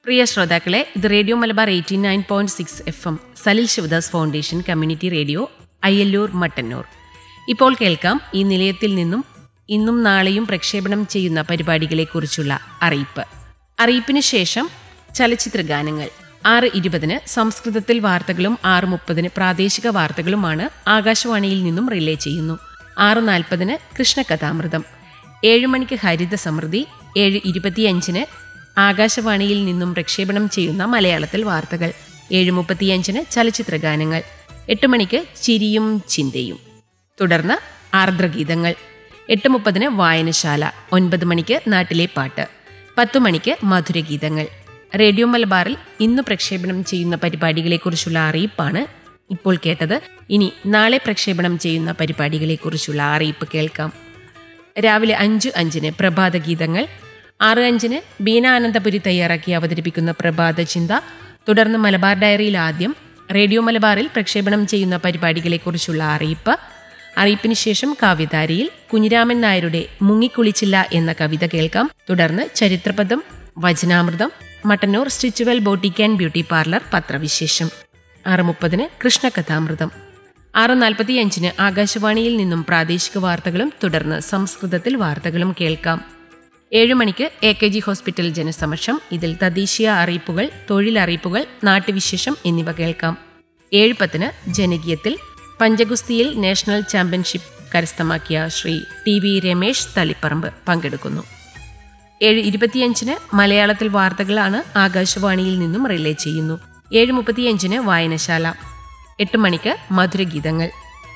പ്രിയ ശ്രോതാക്കളെ ഇത് radio Malabar eighty nine point six F M Salil Sivadas foundation community radio Ayyalloor Mattannur ഇപ്പോൾ കേൾക്കാം ഈ നിലയത്തിൽ നിന്നും ഇന്നും നാളെയും പ്രക്ഷേപണം ചെയ്യുന്ന പരിപാടികളെക്കുറിച്ചുള്ള അറിയിപ്പ് അറിയിപ്പിന് ശേഷം ചലച്ചിത്ര ഗാനങ്ങൾ ആറ് ഇരുപതിന് സംസ്കൃതത്തിൽ വാർത്തകളും ആറ് മുപ്പതിന് പ്രാദേശിക വാർത്തകളുമാണ് ആകാശവാണിയിൽ നിന്നും റിലേ ചെയ്യുന്നു ആറ് നാൽപ്പതിന് കൃഷ്ണകഥാമൃതം ഏഴ് മണിക്ക് ഹരിത സമൃദ്ധി ഏഴ് ഇരുപത്തിയഞ്ചിന് ആകാശവാണിയിൽ നിന്നും പ്രക്ഷേപണം ചെയ്യുന്ന മലയാളത്തിൽ വാർത്തകൾ ഏഴ് മുപ്പത്തിയഞ്ചിന് ചലച്ചിത്ര ഗാനങ്ങൾ എട്ട് മണിക്ക് ചിരിയും ചിന്തയും തുടർന്ന് ആർദ്രഗീതങ്ങൾ എട്ട് മുപ്പതിന് വായനശാല ഒൻപത് മണിക്ക് നാട്ടിലെ പാട്ട് പത്തു മണിക്ക് മധുരഗീതങ്ങൾ റേഡിയോ മലബാറിൽ ഇന്ന് പ്രക്ഷേപണം ചെയ്യുന്ന പരിപാടികളെക്കുറിച്ചുള്ള അറിയിപ്പാണ് ഇപ്പോൾ കേട്ടത് ഇനി നാളെ പ്രക്ഷേപണം ചെയ്യുന്ന പരിപാടികളെക്കുറിച്ചുള്ള അറിയിപ്പ് കേൾക്കാം രാവിലെ അഞ്ച് അഞ്ചിന് പ്രഭാത ഗീതങ്ങൾ ആറ് അഞ്ചിന് ബീന ആനന്ദപുരി തയ്യാറാക്കി അവതരിപ്പിക്കുന്ന പ്രഭാത ചിന്ത തുടർന്ന് മലബാർ ഡയറിയിൽ ആദ്യം റേഡിയോ മലബാറിൽ പ്രക്ഷേപണം ചെയ്യുന്ന പരിപാടികളെക്കുറിച്ചുള്ള അറിയിപ്പ് അറിയിപ്പിന് ശേഷം കാവ്യധാരയിൽ കുഞ്ഞിരാമൻ നായരുടെ മുങ്ങിക്കുളിച്ചില്ല എന്ന കവിത കേൾക്കാം തുടർന്ന് ചരിത്രപദം വചനാമൃതം Mattannur stitchual boutique and beauty parlour പത്രവിശേഷം ആറ് മുപ്പതിന് കൃഷ്ണകഥാമൃതം ആറ് നാൽപ്പത്തിയഞ്ചിന് ആകാശവാണിയിൽ നിന്നും പ്രാദേശിക വാർത്തകളും തുടർന്ന് സംസ്കൃതത്തിൽ വാർത്തകളും കേൾക്കാം ഏഴ് മണിക്ക് എ കെ ജി ഹോസ്പിറ്റൽ ജനസമക്ഷം ഇതിൽ തദ്ദേശീയ അറിയിപ്പുകൾ തൊഴിലറിയിപ്പുകൾ നാട്ടുവിശേഷം എന്നിവ കേൾക്കാം ഏഴ് പത്തിന് ജനകീയത്തിൽ പഞ്ചഗുസ്തിയിൽ നാഷണൽ ചാമ്പ്യൻഷിപ്പ് കരസ്ഥമാക്കിയ ശ്രീ ടി വി രമേശ് തളിപ്പറമ്പ് പങ്കെടുക്കുന്നു ഏഴ് ഇരുപത്തിയഞ്ചിന് മലയാളത്തിൽ വാർത്തകളാണ് ആകാശവാണിയിൽ നിന്നും റിലേ ചെയ്യുന്നു ഏഴ് മുപ്പത്തിയഞ്ചിന് വായനശാല എട്ട് മണിക്ക് മധുരഗീതങ്ങൾ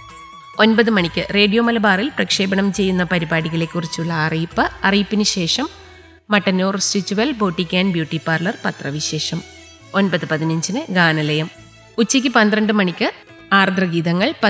ഒൻപത് മണിക്ക് റേഡിയോ മലബാറിൽ പ്രക്ഷേപണം ചെയ്യുന്ന പരിപാടികളെക്കുറിച്ചുള്ള അറിയിപ്പ് അറിയിപ്പിന് ശേഷം Mattannur stitchual boutique and beauty parlour പത്രവിശേഷം ഒൻപത് പതിനഞ്ചിന് ഗാനലയം ഉച്ചയ്ക്ക് പന്ത്രണ്ട് മണിക്ക് ആർദ്രഗീതങ്ങൾ